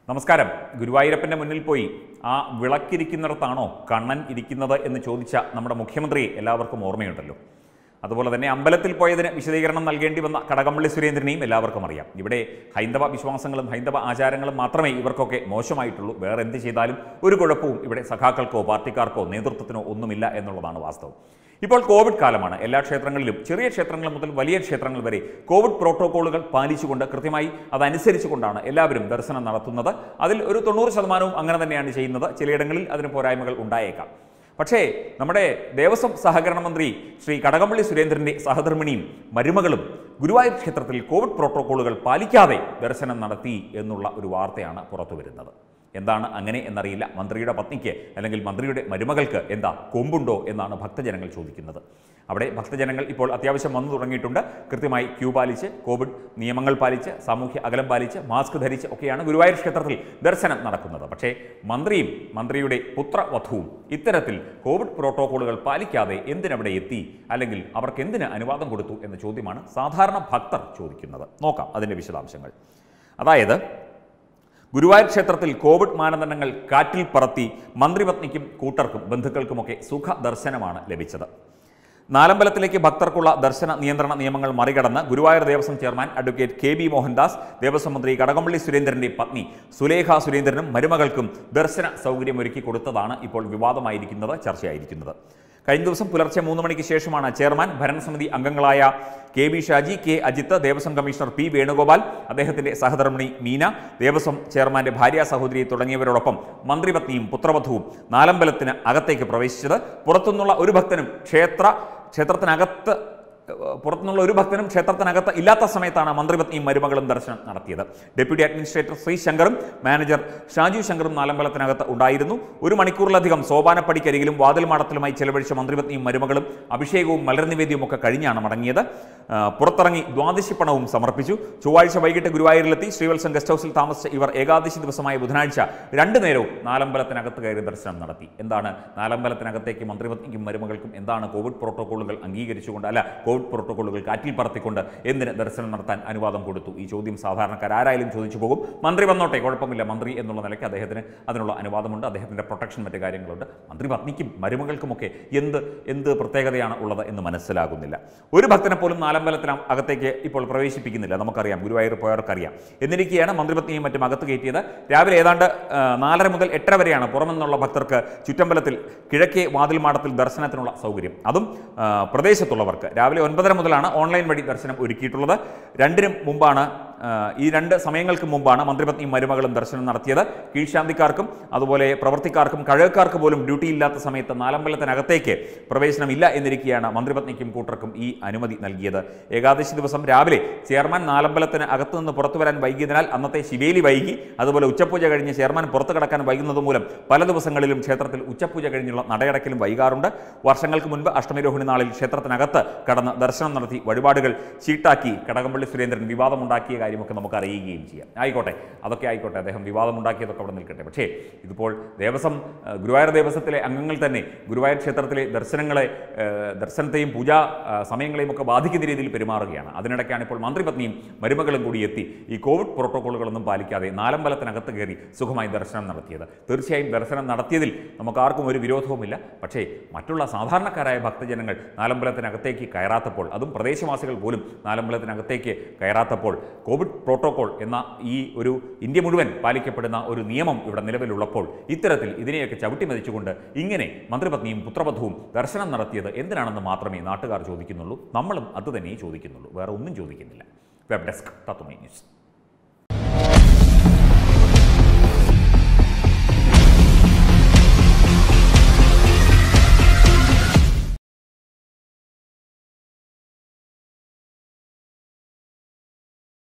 നമസ്കാരം ഗുരുവായൂരപ്പൻ്റെ മുന്നിൽ പോയി ആ വിളക്കിരിക്കുന്നിടത്താണോ കണ്ണൻ ഇരിക്കുന്നത് എന്ന് ചോദിച്ച നമ്മുടെ മുഖ്യമന്ത്രിയെ എല്ലാവർക്കും ഓർമ്മയുണ്ടല്ലോ അതുപോലെ തന്നെ അമ്പലത്തിൽ പോയതിന് വിശദീകരണം നൽകേണ്ടി വന്ന കടകംപള്ളി സുരേന്ദ്രനെയും എല്ലാവർക്കും അറിയാം ഇവിടെ ഹൈന്ദവ വിശ്വാസങ്ങളും ഹൈന്ദവ ആചാരങ്ങളും മാത്രമേ ഇവർക്കൊക്കെ മോശമായിട്ടുള്ളൂ വേറെ എന്ത് ചെയ്താലും ഒരു കുഴപ്പവും ഇവിടെ സഖാക്കൾക്കോ പാർട്ടിക്കാർക്കോ നേതൃത്വത്തിനോ ഒന്നുമില്ല എന്നുള്ളതാണ് വാസ്തവം ഇപ്പോൾ കോവിഡ് കാലമാണ് എല്ലാ ക്ഷേത്രങ്ങളിലും ചെറിയ ക്ഷേത്രങ്ങൾ മുതൽ വലിയ ക്ഷേത്രങ്ങൾ വരെ കോവിഡ് പ്രോട്ടോക്കോളുകൾ പാലിച്ചുകൊണ്ട് കൃത്യമായി അതനുസരിച്ചുകൊണ്ടാണ് എല്ലാവരും ദർശനം നടത്തുന്നത് അതിൽ ഒരു തൊണ്ണൂറ് ശതമാനവും അങ്ങനെ തന്നെയാണ് ചെയ്യുന്നത് ചിലയിടങ്ങളിൽ അതിന് പോരായ്മകൾ ഉണ്ടായേക്കാം പക്ഷേ നമ്മുടെ ദേവസ്വം സഹകരണ മന്ത്രി ശ്രീ കടകംപള്ളി സുരേന്ദ്രന്റെ സഹധർമ്മിണിയും മരുമകളും ഗുരുവായൂർ ക്ഷേത്രത്തിൽ കോവിഡ് പ്രോട്ടോക്കോളുകൾ പാലിക്കാതെ ദർശനം നടത്തി എന്നുള്ള ഒരു വാർത്തയാണ് പുറത്തു വരുന്നത് എന്താണ് അങ്ങനെ എന്നറിയില്ല മന്ത്രിയുടെ പത്നിക്ക് അല്ലെങ്കിൽ മന്ത്രിയുടെ മരുമകൾക്ക് എന്താ കൊമ്പുണ്ടോ എന്നാണ് ഭക്തജനങ്ങൾ ചോദിക്കുന്നത് അവിടെ ഭക്തജനങ്ങൾ ഇപ്പോൾ അത്യാവശ്യം വന്നു തുടങ്ങിയിട്ടുണ്ട് കൃത്യമായി ക്യൂ പാലിച്ച് കോവിഡ് നിയമങ്ങൾ പാലിച്ച് സാമൂഹ്യ അകലം പാലിച്ച് മാസ്ക് ധരിച്ച് ഒക്കെയാണ് ഗുരുവായൂർ ക്ഷേത്രത്തിൽ ദർശനം നടക്കുന്നത് പക്ഷേ മന്ത്രിയും മന്ത്രിയുടെ പുത്രവധുവും ഇത്തരത്തിൽ കോവിഡ് പ്രോട്ടോക്കോളുകൾ പാലിക്കാതെ എന്തിനവിടെ എത്തി അല്ലെങ്കിൽ അവർക്ക് എന്തിന് അനുവാദം കൊടുത്തു എന്ന ചോദ്യമാണ് സാധാരണ ഭക്തർ ചോദിക്കുന്നത് നോക്കാം അതിൻ്റെ വിശദാംശങ്ങൾ അതായത് ഗുരുവായൂർ ക്ഷേത്രത്തിൽ കോവിഡ് മാനദണ്ഡങ്ങൾ കാറ്റിൽ പറത്തി മന്ത്രിപത്നിക്കും കൂട്ടർക്കും ബന്ധുക്കൾക്കുമൊക്കെ സുഖ ദർശനമാണ് ലഭിച്ചത് നാലമ്പലത്തിലേക്ക് ഭക്തർക്കുള്ള ദർശന നിയന്ത്രണ നിയമങ്ങൾ മറികടന്ന് Guruvayur Devaswom chairman advocate K B Mohandas Devaswom മന്ത്രി കടകംപള്ളി സുരേന്ദ്രന്റെ പത്നി സുലേഖ സുരേന്ദ്രനും മരുമകൾക്കും ദർശന സൗകര്യമൊരുക്കി കൊടുത്തതാണ് ഇപ്പോൾ വിവാദമായിരിക്കുന്നത് ചർച്ചയായിരിക്കുന്നത് കഴിഞ്ഞ ദിവസം പുലർച്ചെ മൂന്ന് മണിക്ക് ശേഷമാണ് ചെയർമാൻ ഭരണസമിതി അംഗങ്ങളായ K B Shaji K Ajith Devaswom commissioner P Venugopal അദ്ദേഹത്തിന്റെ സഹധർമ്മിണി മീന ദേവസ്വം ചെയർമാന്റെ ഭാര്യ സഹോദരി തുടങ്ങിയവരോടൊപ്പം മന്ത്രിപത്നിയും പുത്രവധുവും നാലമ്പലത്തിന് അകത്തേക്ക് പ്രവേശിച്ചത് പുറത്തുനിന്നുള്ള ഒരു ഭക്തനും ക്ഷേത്ര ക്ഷേത്രത്തിനകത്ത് ഏഹ്, പുറത്തുനിന്നുള്ള ഒരു ഭക്തനും ക്ഷേത്രത്തിനകത്ത് ഇല്ലാത്ത സമയത്താണ് മന്ത്രിപത്നിയും മരുമകളും ദർശനം നടത്തിയത് ഡെപ്യൂട്ടി അഡ്മിനിസ്ട്രേറ്റർ ശ്രീ ശങ്കറും മാനേജർ ഷാജു ശങ്കറും നാലമ്പലത്തിനകത്ത് ഉണ്ടായിരുന്നു ഒരു മണിക്കൂറിലധികം സോപാനപ്പടിക്കരികിലും വാതിൽമാടത്തിലുമായി ചെലവഴിച്ച മന്ത്രിപത്നിയും മരുമകളും അഭിഷേകവും മലർനിവേദ്യവും ഒക്കെ കഴിഞ്ഞാണ് മടങ്ങിയത് ആ, പുറത്തിറങ്ങി ദ്വാദശി പണവും സമർപ്പിച്ചു ചൊവ്വാഴ്ച വൈകിട്ട് ഗുരുവായൂരിലെത്തി ശ്രീവത്സം ഗസ്റ്റ് ഹൗസിൽ താമസിച്ച ഇവർ ഏകാദശി ദിവസമായ ബുധനാഴ്ച രണ്ടു നേരവും നാലമ്പലത്തിനകത്ത് കയറി ദർശനം നടത്തി എന്താണ് നാലമ്പലത്തിനകത്തേക്ക് മന്ത്രിപത്നിക്കും മരുമകൾക്കും എന്താണ് കോവിഡ് പ്രോട്ടോക്കോളുകൾ അംഗീകരിച്ചുകൊണ്ട് അല്ല കോവിഡ് പ്രോട്ടോക്കോളുകൾ കാറ്റിൽ പറത്തിക്കൊണ്ട് എന്തിന് ദർശനം നടത്താൻ അനുവാദം കൊടുത്തു ഈ ചോദ്യം സാധാരണക്കാർ ആരായാലും ചോദിച്ചു പോകും മന്ത്രി വന്നോട്ടെ കുഴപ്പമില്ല മന്ത്രി എന്നുള്ള നിലയ്ക്ക് അദ്ദേഹത്തിന് അതിനുള്ള അനുവാദമുണ്ട് അദ്ദേഹത്തിൻ്റെ പ്രൊട്ടക്ഷൻ മറ്റു കാര്യങ്ങളുണ്ട് മന്ത്രി പത്നിക്കും മരുമകൾക്കുമൊക്കെ എന്ത് എന്ത് പ്രത്യേകതയാണ് ഉള്ളത് എന്ന് മനസ്സിലാകുന്നില്ല ഒരു ഭക്തനെ പോലും നാലമ്പലത്തിന് അകത്തേക്ക് ഇപ്പോൾ പ്രവേശിപ്പിക്കുന്നില്ല നമുക്കറിയാം ഗുരുവായൂർ പോയവർക്കറിയാം എന്നിരിക്കെയാണ് മന്ത്രിപത്നിയും മറ്റും അകത്ത് കയറ്റിയത് രാവിലെ ഏതാണ്ട് ആ, നാലര മുതൽ എട്ടര വരെയാണ് പുറമെന്നുള്ള ഭക്തർക്ക് ചുറ്റമ്പലത്തിൽ കിഴക്കേ വാതിൽമാടത്തിൽ ദർശനത്തിനുള്ള സൗകര്യം അതും ആ, പ്രദേശത്തുള്ളവർക്ക് രാവിലെ ഒൻപതര മുതലാണ് ഓൺലൈൻ വഴി ദർശനം ഒരുക്കിയിട്ടുള്ളത് രണ്ടിനും മുമ്പാണ് ആ, ഈ രണ്ട് സമയങ്ങൾക്ക് മുമ്പാണ് മന്ത്രിപത്നിയും മരുമകളും ദർശനം നടത്തിയത് കീഴ്ശാന്തിക്കാർക്കും അതുപോലെ പ്രവർത്തിക്കാർക്കും കഴകക്കാർക്ക് പോലും ഡ്യൂട്ടി ഇല്ലാത്ത സമയത്ത് നാലമ്പലത്തിനകത്തേക്ക് പ്രവേശനമില്ല എന്നിരിക്കെയാണ് മന്ത്രിപത്നിക്കും കൂട്ടർക്കും ഈ അനുമതി നൽകിയത് ഏകാദശി ദിവസം രാവിലെ ചെയർമാൻ നാലമ്പലത്തിന് അകത്തു നിന്ന് പുറത്തു വരാൻ വൈകിയതിനാൽ അന്നത്തെ ശിവേലി വൈകി അതുപോലെ ഉച്ചപൂജ കഴിഞ്ഞ് ചെയർമാൻ പുറത്തു കടക്കാൻ വൈകുന്നത് മൂലം പല ദിവസങ്ങളിലും ക്ഷേത്രത്തിൽ ഉച്ചപൂജ കഴിഞ്ഞുള്ള നടയടക്കലും വൈകാറുണ്ട് വർഷങ്ങൾക്ക് മുൻപ് അഷ്ടമിരോഹിണി നാളിൽ ക്ഷേത്രത്തിനകത്ത് കടന്ന് ദർശനം നടത്തി വഴിപാടുകൾ ചീട്ടാക്കി കടകംപള്ളി സുരേന്ദ്രൻ വിവാദമുണ്ടാക്കിയ കാര്യമൊക്കെ നമുക്ക് അറിയുകയും ചെയ്യാം ആയിക്കോട്ടെ അതൊക്കെ ആയിക്കോട്ടെ അദ്ദേഹം വിവാദമുണ്ടാക്കിയതൊക്കെ അവിടെ നിൽക്കട്ടെ പക്ഷേ ഇതിപ്പോൾ ദേവസ്വം ആ, ഗുരുവായൂർ ദേവസ്വത്തിലെ അംഗങ്ങൾ തന്നെ ഗുരുവായൂർ ക്ഷേത്രത്തിലെ ദർശനങ്ങളെ ആ, ദർശനത്തെയും പൂജാ ആ, സമയങ്ങളെയും ഒക്കെ ബാധിക്കുന്ന രീതിയിൽ പെരുമാറുകയാണ് അതിനിടയ്ക്കാണ് ഇപ്പോൾ മന്ത്രിപത്നിയും മരുമകളും കൂടി എത്തി ഈ കോവിഡ് പ്രോട്ടോക്കോളുകളൊന്നും പാലിക്കാതെ നാലമ്പലത്തിനകത്ത് കയറി സുഖമായി ദർശനം നടത്തിയത് തീർച്ചയായും ദർശനം നടത്തിയതിൽ നമുക്ക് ആർക്കും ഒരു വിരോധവുമില്ല പക്ഷേ മറ്റുള്ള സാധാരണക്കാരായ ഭക്തജനങ്ങൾ നാലമ്പലത്തിനകത്തേക്ക് കയറാത്തപ്പോൾ അതും പ്രദേശവാസികൾ പോലും നാലമ്പലത്തിനകത്തേക്ക് കയറാത്തപ്പോൾ കോവിഡ് പ്രോട്ടോകോൾ എന്ന ഈ ഒരു ഇന്ത്യ മുഴുവൻ പാലിക്കപ്പെടുന്ന ഒരു നിയമം ഇവിടെ നിലവിലുള്ളപ്പോൾ ഇത്തരത്തിൽ ഇതിനെയൊക്കെ ചവിട്ടി മതിച്ചുകൊണ്ട് ഇങ്ങനെ മന്ത്രിപത്നിയും പുത്രവധുവും ദർശനം നടത്തിയത് എന്തിനാണെന്ന് മാത്രമേ നാട്ടുകാർ ചോദിക്കുന്നുള്ളൂ നമ്മളും അത് തന്നെ ചോദിക്കുന്നുള്ളൂ വേറെ ഒന്നും ചോദിക്കുന്നില്ല വെബ് ഡെസ്ക് തത്വമൈ ന്യൂസ്